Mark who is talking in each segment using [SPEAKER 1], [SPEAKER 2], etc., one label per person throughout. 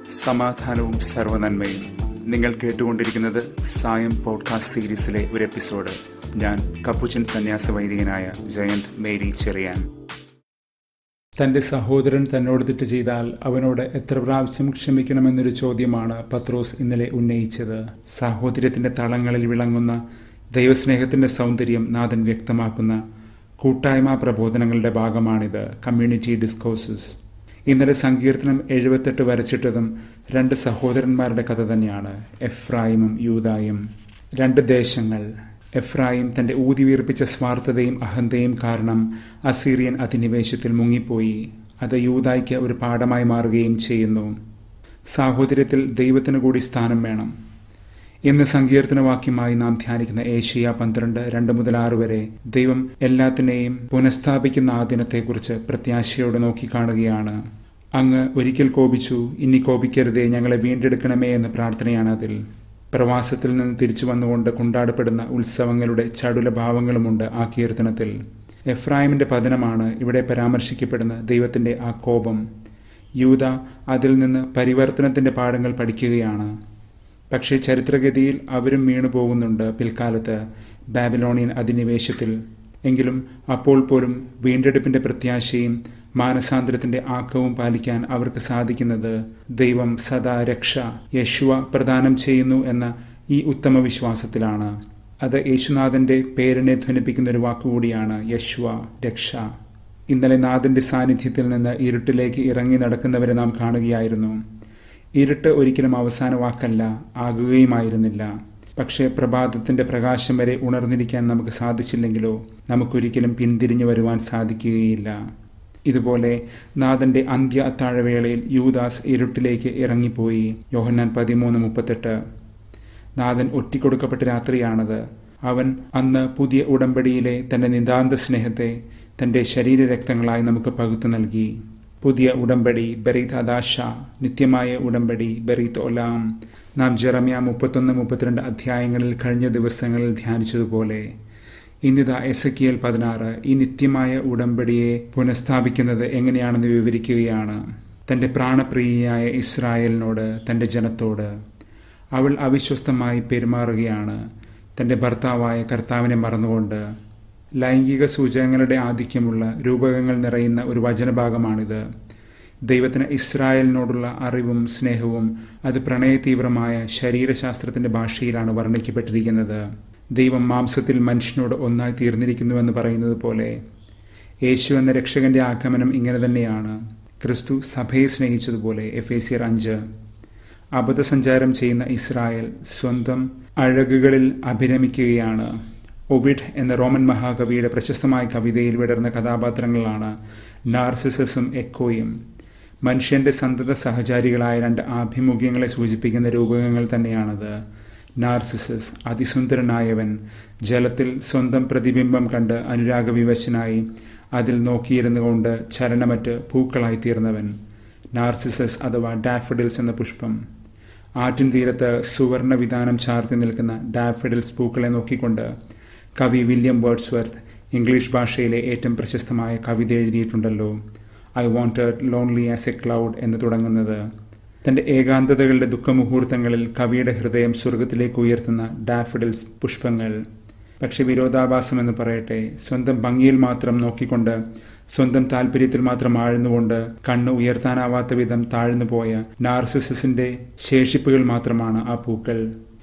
[SPEAKER 1] സമാധാനവും സർവനന്മയും നിങ്ങൾ കേട്ടുകൊണ്ടിരിക്കുന്നത് സായം പോഡ്കാസ്റ്റ് സീരീസിലെ ഒരു എപ്പിസോഡ് ഞാൻ കപ്പുച്ചൻ സന്യാസ വൈദികനായ ജയന്ത് മേരി ചെറിയാൻ തന്റെ സഹോദരൻ തന്നോട് തെറ്റ് ചെയ്താൽ അവനോട് എത്ര പ്രാവശ്യം ക്ഷമിക്കണമെന്നൊരു ചോദ്യമാണ് പത്രോസ് ഇന്നലെ ഉന്നയിച്ചത് സാഹോദര്യത്തിന്റെ തളങ്ങളിൽ വിളങ്ങുന്ന ദൈവസ്നേഹത്തിന്റെ സൗന്ദര്യം നാഥൻ വ്യക്തമാക്കുന്ന കൂട്ടായ്മ പ്രബോധനങ്ങളുടെ ഭാഗമാണിത് കമ്മ്യൂണിറ്റി ഡിസ്കോസസ് ഇന്നലെ സങ്കീർത്തനം എഴുപത്തെട്ട് വരച്ചിട്ടതും രണ്ട് സഹോദരന്മാരുടെ കഥ തന്നെയാണ് എഫ്രായിമും യൂതായും രണ്ട് ദേശങ്ങൾ എഫ്രായിം തന്റെ ഊതിവീർപ്പിച്ച സ്വാർത്ഥതയും അഹന്തയും കാരണം അസീറിയൻ അധിനിവേശത്തിൽ മുങ്ങിപ്പോയി അത് യൂതായ്ക്ക് ഒരു പാഠമായി മാറുകയും ചെയ്യുന്നു സാഹോദര്യത്തിൽ ദൈവത്തിന് കൂടി സ്ഥാനം വേണം ഇന്ന് സങ്കീർത്തനവാക്യമായി നാം ധ്യാനിക്കുന്ന ഏഷ്യ പന്ത്രണ്ട് രണ്ട് മുതൽ ആറ് വരെ ദൈവം എല്ലാത്തിനെയും പുനഃസ്ഥാപിക്കുന്ന ആ ദിനത്തെക്കുറിച്ച് പ്രത്യാശയോടെ നോക്കിക്കാണുകയാണ് അങ്ങ് ഒരിക്കൽ കോപിച്ചു ഇനി കോപിക്കരുതേ ഞങ്ങളെ വീണ്ടെടുക്കണമേ എന്ന പ്രാർത്ഥനയാണ് അതിൽ പ്രവാസത്തിൽ നിന്ന് തിരിച്ചു വന്നുകൊണ്ട് കൊണ്ടാടപ്പെടുന്ന ഉത്സവങ്ങളുടെ ചടുല ഭാവങ്ങളുമുണ്ട് ആ കീർത്തനത്തിൽ എഫ്രായിമിന്റെ പതനമാണ് ഇവിടെ പരാമർശിക്കപ്പെടുന്ന ദൈവത്തിന്റെ ആ കോപം യൂത അതിൽ നിന്ന് പരിവർത്തനത്തിന്റെ പാഠങ്ങൾ പഠിക്കുകയാണ് പക്ഷേ ചരിത്രഗതിയിൽ അവരും വീണു പോകുന്നുണ്ട് പിൽക്കാലത്ത് ബാബിലോണിയൻ അധിനിവേശത്തിൽ എങ്കിലും അപ്പോൾ പോലും വീണ്ടെടുപ്പിന്റെ പ്രത്യാശയും മാനസാന്തരത്തിന്റെ ആക്കവും പാലിക്കാൻ അവർക്ക് സാധിക്കുന്നത് ദൈവം സദാ രക്ഷ യശുവ പ്രദാനം ചെയ്യുന്നു എന്ന ഈ ഉത്തമ വിശ്വാസത്തിലാണ് അത് യേശുനാഥന്റെ പേരിനെ ധ്വനിപ്പിക്കുന്ന ഒരു വാക്കുകൂടിയാണ് യശുവ രക്ഷ ഇന്നലെ നാഥന്റെ സാന്നിധ്യത്തിൽ നിന്ന് ഇരുട്ടിലേക്ക് ഇറങ്ങി നടക്കുന്നവരെ നാം കാണുകയായിരുന്നു ഇരുട്ട് ഒരിക്കലും അവസാന വാക്കല്ല ആകുകയുമായിരുന്നില്ല പക്ഷേ പ്രഭാതത്തിന്റെ പ്രകാശം വരെ ഉണർന്നിരിക്കാൻ നമുക്ക് സാധിച്ചില്ലെങ്കിലോ നമുക്കൊരിക്കലും പിന്തിരിഞ്ഞു വരുവാൻ സാധിക്കുകയില്ല ഇതുപോലെ നാഥന്റെ അന്ത്യ അത്താഴവേളയിൽ യൂദാസ് ഇരുട്ടിലേക്ക് ഇറങ്ങിപ്പോയി യോഹന്നാൻ പതിമൂന്ന് മുപ്പത്തെട്ട് നാഥൻ ഒറ്റിക്കൊടുക്കപ്പെട്ട രാത്രിയാണത് അവൻ അന്ന് പുതിയ ഉടമ്പടിയിലെ തന്റെ നിതാന്ത സ്നേഹത്തെ തന്റെ ശരീരരക്തങ്ങളായി നമുക്ക് പകുത്തു നൽകി പുതിയ ഉടമ്പടി ബെറീത് അദാഷ നിത്യമായ ഉടമ്പടി ബെറീത് ഒലാം നാം ജെറമ്യ മുപ്പത്തൊന്ന് മുപ്പത്തിരണ്ട് അധ്യായങ്ങളിൽ കഴിഞ്ഞ ദിവസങ്ങളിൽ ധ്യാനിച്ചതുപോലെ ഇന്നിതാ എസക്കിയൽ പതിനാറ് ഈ നിത്യമായ ഉടമ്പടിയെ പുനഃസ്ഥാപിക്കുന്നത് എങ്ങനെയാണെന്ന് വിവരിക്കുകയാണ് തന്റെ പ്രാണപ്രിയയായ ഇസ്രായേലിനോട് തന്റെ ജനത്തോട് അവൾ അവിശ്വസ്തമായി പെരുമാറുകയാണ് തന്റെ ഭർത്താവായ കർത്താവിനെ മറന്നുകൊണ്ട് ലൈംഗിക സൂചകങ്ങളുടെ ആധിക്യമുള്ള രൂപകങ്ങൾ നിറയുന്ന ഒരു വചനഭാഗമാണിത് ദൈവത്തിന് ഇസ്രായേലിനോടുള്ള അറിവും സ്നേഹവും അത് പ്രണയതീവ്രമായ ശരീരശാസ്ത്രത്തിന്റെ ഭാഷയിലാണ് വർണ്ണിക്കപ്പെട്ടിരിക്കുന്നത് ദൈവം മാംസത്തിൽ മനുഷ്യനോട് ഒന്നായി തീർന്നിരിക്കുന്നുവെന്ന് പറയുന്നത് പോലെ യേശു എന്ന രക്ഷകന്റെ ആഗമനം ഇങ്ങനെ തന്നെയാണ് ക്രിസ്തു സഭയെ സ്നേഹിച്ചതുപോലെ എഫ് എ സിയർ അഞ്ച് അബദ്ധസഞ്ചാരം ചെയ്യുന്ന ഇസ്രായേൽ സ്വന്തം അഴകുകളിൽ അഭിരമിക്കുകയാണ് ഒബിഡ് എന്ന റോമൻ മഹാകവിയുടെ പ്രശസ്തമായ കവിതയിൽ വിടർന്ന കഥാപാത്രങ്ങളാണ് നാർസിസസും എക്കോയും മനുഷ്യന്റെ സന്തത സഹചാരികളായ രണ്ട് ആഭിമുഖ്യങ്ങളെ സൂചിപ്പിക്കുന്ന രൂപകങ്ങൾ തന്നെയാണത് നാർസിസസ് അതിസുന്ദരനായവൻ ജലത്തിൽ സ്വന്തം പ്രതിബിംബം കണ്ട് അനുരാഗവിവശനായി അതിൽ നോക്കിയിരുന്നു കൊണ്ട് ചലനമറ്റ് പൂക്കളായി തീർന്നവൻ നാർസിസസ് അഥവാ ഡാഫഡിൽസ് എന്ന പുഷ്പം ആറ്റിൻ തീരത്ത് സുവർണ വിധാനം ചാർത്തി നിൽക്കുന്ന ഡാഫഡിൽസ് പൂക്കളെ നോക്കിക്കൊണ്ട് കവി വില്യം വേർഡ്സ്വർത്ത് ഇംഗ്ലീഷ് ഭാഷയിലെ ഏറ്റവും പ്രശസ്തമായ കവിത എഴുതിയിട്ടുണ്ടല്ലോ I wandered lonely as a cloud എന്ന് തുടങ്ങുന്നത് തന്റെ ഏകാന്തതകളുടെ ദുഃഖമുഹൂർത്തങ്ങളിൽ കവിയുടെ ഹൃദയം സ്വർഗത്തിലേക്ക് ഉയർത്തുന്ന ഡാഫഡിൽസ് പുഷ്പങ്ങൾ പക്ഷെ വിരോധാഭാസം എന്ന് പറയട്ടെ സ്വന്തം ഭംഗിയിൽ മാത്രം നോക്കിക്കൊണ്ട് സ്വന്തം താല്പര്യത്തിൽ മാത്രം ആഴ്ന്നുകൊണ്ട് കണ്ണ് ഉയർത്താനാവാത്ത വിധം താഴ്ന്നു പോയ നാർസിസസിന്റെ ശേഷിപ്പുകൾ മാത്രമാണ് ആ പൂക്കൾ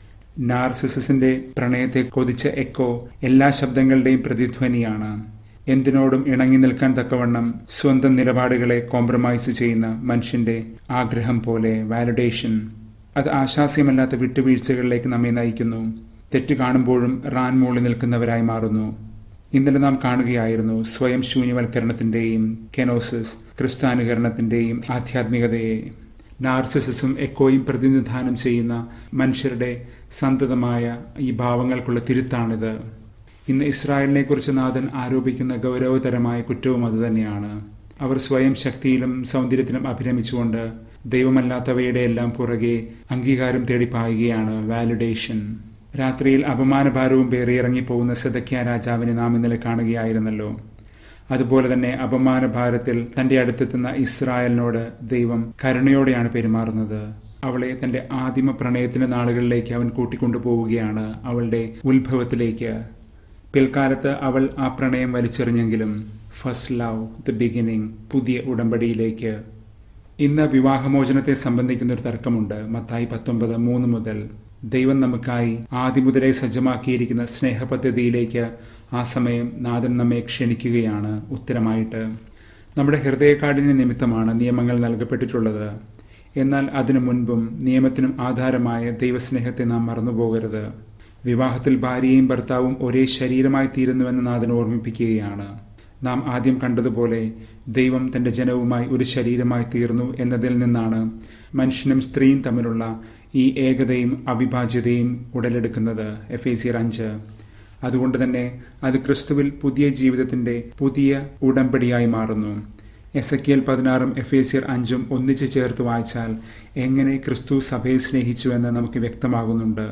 [SPEAKER 1] നാർസിസസിന്റെ പ്രണയത്തെ കൊതിച്ച എക്കോ എല്ലാ ശബ്ദങ്ങളുടെയും പ്രതിധ്വനിയാണ് എന്തിനോടും ഇണങ്ങി നിൽക്കാൻ തക്കവണ്ണം സ്വന്തം നിലപാടുകളെ കോംപ്രമൈസ് ചെയ്യുന്ന മനുഷ്യന്റെ ആഗ്രഹം പോലെ വാലിഡേഷൻ അത് ആശാസ്യമല്ലാത്ത വിട്ടുവീഴ്ചകളിലേക്ക് നമ്മെ നയിക്കുന്നു തെറ്റ് കാണുമ്പോഴും റാൻ മൂളി നിൽക്കുന്നവരായി മാറുന്നു ഇന്നലെ നാം കാണുകയായിരുന്നു സ്വയം ശൂന്യവൽക്കരണത്തിന്റെയും കെനോസിസ് ക്രിസ്താനുകരണത്തിന്റെയും ആധ്യാത്മികതയെ നാർസിസസും എക്കോയും പ്രതിനിധാനം ചെയ്യുന്ന മനുഷ്യരുടെ സന്തതമായ ഈ ഭാവങ്ങൾക്കുള്ള തിരുത്താണിത് ഇന്ന് ഇസ്രായേലിനെ കുറിച്ച് നാഥൻ ആരോപിക്കുന്ന ഗൗരവതരമായ കുറ്റവും അതുതന്നെയാണ് അവർ സ്വയം ശക്തിയിലും സൗന്ദര്യത്തിലും അഭിരമിച്ചുകൊണ്ട് ദൈവമല്ലാത്തവയുടെ എല്ലാം പുറകെ അംഗീകാരം തേടി പായുകയാണ് വാലിഡേഷൻ രാത്രിയിൽ അപമാനഭാരവും പേറി ഇറങ്ങിപ്പോകുന്ന സദക്യ രാജാവിനെ നാം ഇന്നലെ കാണുകയായിരുന്നല്ലോ അതുപോലെ തന്നെ അപമാന ഭാരത്തിൽ തന്റെ അടുത്തെത്തുന്ന ഇസ്രായേലിനോട് ദൈവം കരുണയോടെയാണ് പെരുമാറുന്നത് അവളെ തന്റെ ആദിമ പ്രണയത്തിന്റെ നാളുകളിലേക്ക് അവൻ കൂട്ടിക്കൊണ്ടുപോവുകയാണ് അവളുടെ ഉത്ഭവത്തിലേക്ക് പിൽക്കാലത്ത് അവൾ ആ പ്രണയം വലിച്ചെറിഞ്ഞെങ്കിലും ഫസ്റ്റ് ലവ് ദ ബിഗിനിങ് പുതിയ ഉടമ്പടിയിലേക്ക് ഇന്ന് വിവാഹമോചനത്തെ സംബന്ധിക്കുന്ന ഒരു തർക്കമുണ്ട് മത്തായി പത്തൊമ്പത് മൂന്ന് മുതൽ ദൈവം നമുക്കായി ആദ്യം മുതലേ സജ്ജമാക്കിയിരിക്കുന്ന സ്നേഹപദ്ധതിയിലേക്ക് ആ സമയം നാഥൻ നമ്മെ ക്ഷണിക്കുകയാണ് ഉത്തരമായിട്ട് നമ്മുടെ ഹൃദയക്കാടിന് നിമിത്തമാണ് നിയമങ്ങൾ നൽകപ്പെട്ടിട്ടുള്ളത് എന്നാൽ അതിനു മുൻപും നിയമത്തിനും ആധാരമായ ദൈവസ്നേഹത്തെ നാം മറന്നുപോകരുത് വിവാഹത്തിൽ ഭാര്യയും ഭർത്താവും ഒരേ ശരീരമായി തീരുന്നുവെന്ന് നാഥൻ ഓർമ്മിപ്പിക്കുകയാണ് നാം ആദ്യം കണ്ടതുപോലെ ദൈവം തന്റെ ജനവുമായി ഒരു ശരീരമായി തീർന്നു എന്നതിൽ നിന്നാണ് മനുഷ്യനും സ്ത്രീയും തമ്മിലുള്ള ഈ ഏകതയും അവിഭാജ്യതയും ഉടലെടുക്കുന്നത് എഫ് എ സിയർ അഞ്ച് അതുകൊണ്ട് തന്നെ അത് ക്രിസ്തുവിൽ പുതിയ ജീവിതത്തിന്റെ പുതിയ ഉടമ്പടിയായി മാറുന്നു എസ് എ കെൽ പതിനാറും എഫ് എ സിയർ അഞ്ചും ഒന്നിച്ചു ചേർത്ത് വായിച്ചാൽ എങ്ങനെ ക്രിസ്തു സഭയെ സ്നേഹിച്ചുവെന്ന് നമുക്ക് വ്യക്തമാകുന്നുണ്ട്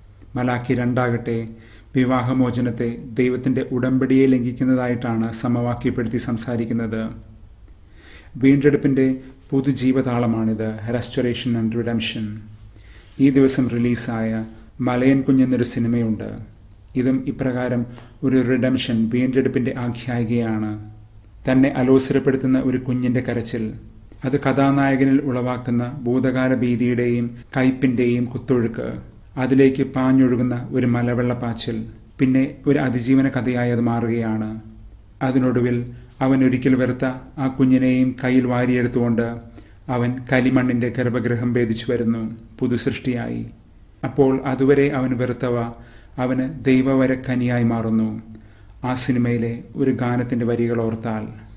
[SPEAKER 1] മലാഖി രണ്ടാകട്ടെ വിവാഹമോചനത്തെ ദൈവത്തിന്റെ ഉടമ്പടിയെ ലംഘിക്കുന്നതായിട്ടാണ് സമവാക്യപ്പെടുത്തി സംസാരിക്കുന്നത് വീണ്ടെടുപ്പിന്റെ പുതുജീവതാളമാണിത് റെസ്റ്റോറേഷൻ ആൻഡ് റിഡംഷൻ ഈ ദിവസം റിലീസായ മലയൻ കുഞ്ഞെന്നൊരു സിനിമയുണ്ട് ഇതും ഇപ്രകാരം ഒരു റിഡംഷൻ വീണ്ടെടുപ്പിന്റെ ആഖ്യായികയാണ് തന്നെ അലോസരപ്പെടുത്തുന്ന ഒരു കുഞ്ഞിന്റെ കരച്ചിൽ അത് കഥാനായകനിൽ ഉളവാക്കുന്ന ഭൂതകാല ഭീതിയുടെയും കയ്പിന്റെയും കുത്തൊഴുക്ക് അതിലേക്ക് പാഞ്ഞൊഴുകുന്ന ഒരു മലവെള്ളപ്പാച്ചിൽ പിന്നെ ഒരു അതിജീവന കഥയായി അത് മാറുകയാണ് അതിനൊടുവിൽ അവൻ ഒരിക്കൽ വെറുത്ത ആ കുഞ്ഞിനെയും കയ്യിൽ വാരിയെടുത്തുകൊണ്ട് അവൻ കലിമണ്ണിന്റെ ഗർഭഗൃഹം ഭേദിച്ചു വരുന്നു പുതുസൃഷ്ടിയായി അപ്പോൾ അതുവരെ അവൻ വെറുത്തവ അവന് ദൈവവരക്കനിയായി മാറുന്നു ആ സിനിമയിലെ ഒരു ഗാനത്തിന്റെ വരികൾ ഓർത്താൽ